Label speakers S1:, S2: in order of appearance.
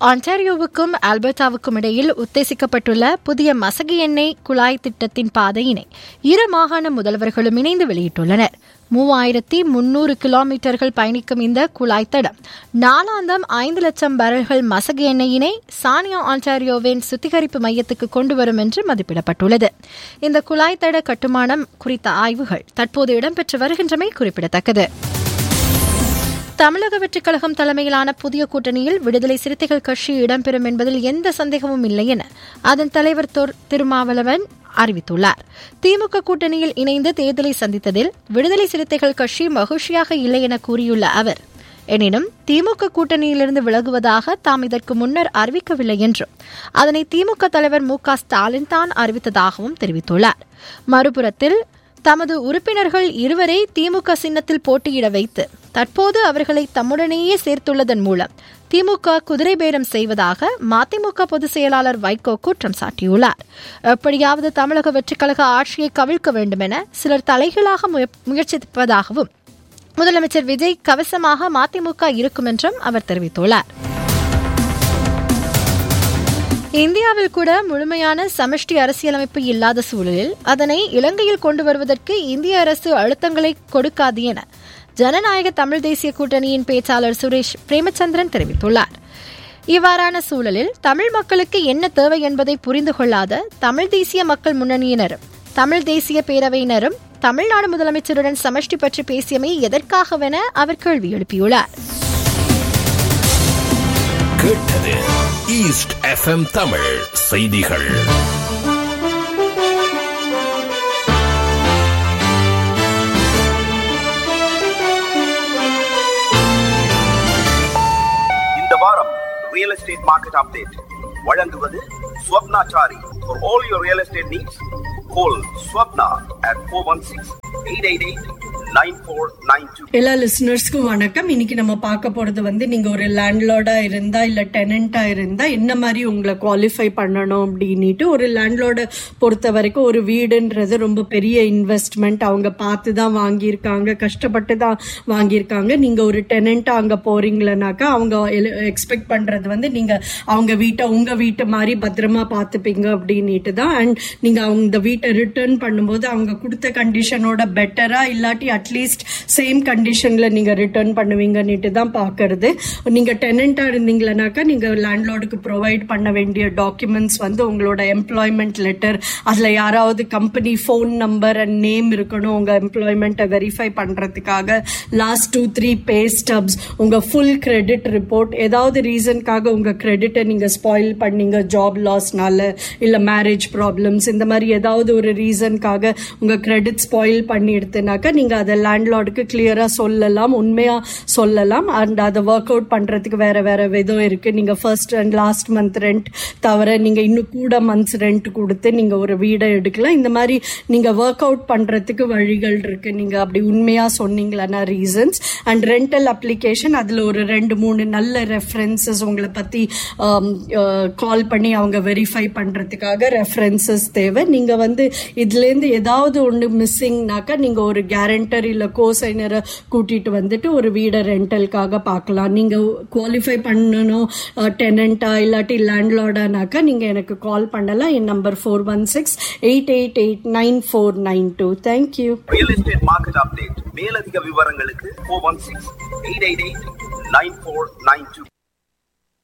S1: ஆன்டாரியோவுக்கும் ஆல்பர்டாவுக்கும் இடையில் உத்தேசிக்கப்பட்டுள்ள புதிய மசகு எண்ணெய் குழாய் திட்டத்தின் பாதையினை இரு மாகாண முதல்வர்களும் இணைந்து வெளியிட்டுள்ளனர் மூவாயிரத்தி முன்னூறு கிலோமீட்டர்கள் பயணிக்கும் இந்த குழாய் தடம் நாளாந்தம் ஐந்து லட்சம் பேரல்கள் மசகு எண்ணெயினை சானியா ஆன்டாரியோவின் சுத்திகரிப்பு மையத்துக்கு கொண்டு வரும் என்று மதிப்பிடப்பட்டுள்ளது இந்த குழாய் தட கட்டுமானம் குறித்த ஆய்வுகள் தற்போது இடம்பெற்று வருகின்றமை குறிப்பிடத்தக்கது தமிழக வெற்றிக் கழகம் தலைமையிலான புதிய கூட்டணியில் விடுதலை சிறுத்தைகள் கட்சி இடம்பெறும் என்பதில் எந்த சந்தேகமும் இல்லை என அதன் தலைவர் திருமாவளவன் அறிவித்துள்ளார் திமுக கூட்டணியில் இணைந்து தேர்தலை சந்தித்ததில் விடுதலை சிறுத்தைகள் கட்சி மகிழ்ச்சியாக இல்லை என கூறியுள்ள அவர் எனினும் திமுக கூட்டணியிலிருந்து விலகுவதாக தாம் இதற்கு முன்னர் அறிவிக்கவில்லை என்றும் அதனை திமுக தலைவர் மு ஸ்டாலின் தான் அறிவித்ததாகவும் தெரிவித்துள்ளார் மறுபுறத்தில் தமது உறுப்பினர்கள் இருவரை திமுக சின்னத்தில் போட்டியிட வைத்து தற்போது அவர்களை தம்முடனேயே சேர்த்துள்ளதன் மூலம் திமுக குதிரை பேரம் செய்வதாக மதிமுக பொதுச் செயலாளர் வைகோ குற்றம் சாட்டியுள்ளார் எப்படியாவது தமிழக வெற்றிக்கழக ஆட்சியை கவிழ்க்க வேண்டும் என சிலர் தலைகீழாக முயற்சிப்பதாகவும் முதலமைச்சர் விஜய் கவசமாக மதிமுக இருக்கும் என்றும் அவர் தெரிவித்துள்ளார் இந்தியாவில் கூட முழுமையான சமஷ்டி அரசியலமைப்பு இல்லாத சூழலில் அதனை இலங்கையில் கொண்டு வருவதற்கு இந்திய அரசு அழுத்தங்களை கொடுக்காது என ஜனநாயக தமிழ் தேசிய கூட்டணியின் பேச்சாளர் சுரேஷ் பிரேமச்சந்திரன் தெரிவித்துள்ளார் இவ்வாறான சூழலில் தமிழ் மக்களுக்கு என்ன தேவை என்பதை புரிந்து கொள்ளாத தமிழ் தேசிய மக்கள் முன்னணியினரும் தமிழ் தேசிய பேரவையினரும் தமிழ்நாடு முதலமைச்சருடன் சமஷ்டி பற்றி பேசியமை எதற்காகவென அவர் கேள்வி எழுப்பியுள்ளார்
S2: கேட்டது ஈஸ்ட் எஃப்எம் தமிழ் செய்திகள்
S3: இந்த வாரம் ரியல் எஸ்டேட் மார்க்கெட் அப்டேட் வழங்குவது Swapnachari for all your real estate needs call Swapna at four one six eight eight eight nine four nine two
S4: எல்லா லிசனர்ஸ்க்கும் வணக்கம் இன்னைக்கு நம்ம பார்க்க போறது வந்து நீங்க ஒரு லேண்ட்லார்டா இருந்தா இல்ல டெனண்டா இருந்தா என்ன மாதிரி உங்களை குவாலிஃபை பண்ணணும் அப்படின்னுட்டு ஒரு லேண்ட்லார்டை பொறுத்த வரைக்கும் ஒரு வீடுன்றது ரொம்ப பெரிய இன்வெஸ்ட்மெண்ட் அவங்க பார்த்து தான் வாங்கியிருக்காங்க கஷ்டப்பட்டு தான் வாங்கியிருக்காங்க நீங்க ஒரு டெனண்டா அங்க போறீங்களனாக்கா அவங்க எக்ஸ்பெக்ட் பண்றது வந்து நீங்க அவங்க வீட்டை உங்க வீட்டை மாதிரி பத்திரமா பார்த்துப்பீங்க அப்படின்னுட்டு தான் அண்ட் நீங்க அவங்க இந்த வீட்டை ரிட்டர்ன் பண்ணும்போது அவங்க கொடுத்த கண்டிஷனோட பெட்டரா இல்லாட்டி அட்லீஸ்ட் சேம் கண்டிஷன்ல நீங்க ரிட்டர்ன் பண்ணுவீங்கன்னுட்டு தான் பாக்குறது நீங்க டெனண்டா இருந்தீங்களனாக்கா நீங்க லேண்ட்லார்டுக்கு ப்ரொவைட் பண்ண வேண்டிய டாக்குமெண்ட்ஸ் வந்து உங்களோட எம்ப்ளாய்மெண்ட் லெட்டர் அதுல யாராவது company phone number and name இருக்கணும் உங்க எம்ப்ளாய்மெண்ட்டை வெரிஃபை பண்றதுக்காக last two three pay stubs உங்க ஃபுல் கிரெடிட் ரிப்போர்ட் ஏதாவது ரீசனுக்காக உங்க கிரெடிட்டை நீங்க ஸ்பாயில் பண்ணீங்க ஜாப் லாஸ்னால இல்ல மேரேஜ் ப்ராப்ளம்ஸ் இந்த மாதிரி ஏதாவது ஒரு ரீசனுக்காக உங்க கிரெடிட் ஸ்பாயில் பண்ணி எடுத்துனாக்கா நீங்க அதை லேண்ட்லார்டுக்கு கிளியரா சொல்லலாம் உண்மையா சொல்லலாம் அண்ட் அதை ஒர்க் அவுட் பண்றதுக்கு வேற வேற விதம் இருக்கு நீங்க first and last month rent தவிர நீங்க இன்னும் கூட மந்த்ஸ் ரெண்ட் கொடுத்து நீங்க ஒரு வீடை எடுக்கலாம் இந்த மாதிரி நீங்க ஒர்க் அவுட் பண்றதுக்கு வழிகள் இருக்கு நீங்க அப்படி உண்மையா சொன்னீங்களா ரீசன்ஸ் அண்ட் ரெண்டல் அப்ளிகேஷன் அதுல ஒரு ரெண்டு மூணு நல்ல ரெஃபரன்சஸ் உங்களை பத்தி கால் பண்ணி அவங்க வெரிஃபை பண்றதுக்காக ரெஃபரன்சஸ் தேவை நீங்க வந்து இதுல இருந்து ஏதாவது ஒன்று மிஸ்ஸிங்னாக்கா நீங்க ஒரு கேரண்டர் இல்ல கோசைனரை கூட்டிட்டு வந்துட்டு ஒரு வீடை ரெண்டலுக்காக பார்க்கலாம் நீங்க குவாலிஃபை பண்ணணும் டெனண்டா இல்லாட்டி லேண்ட்லார்டானாக்கா நீங்க எனக்கு கால் பண்ணலாம் என் number four one six eight eight eight nine four nine two thank you
S3: real estate market update மேலதிக விவரங்களுக்கு four one six eight eight eight nine four nine two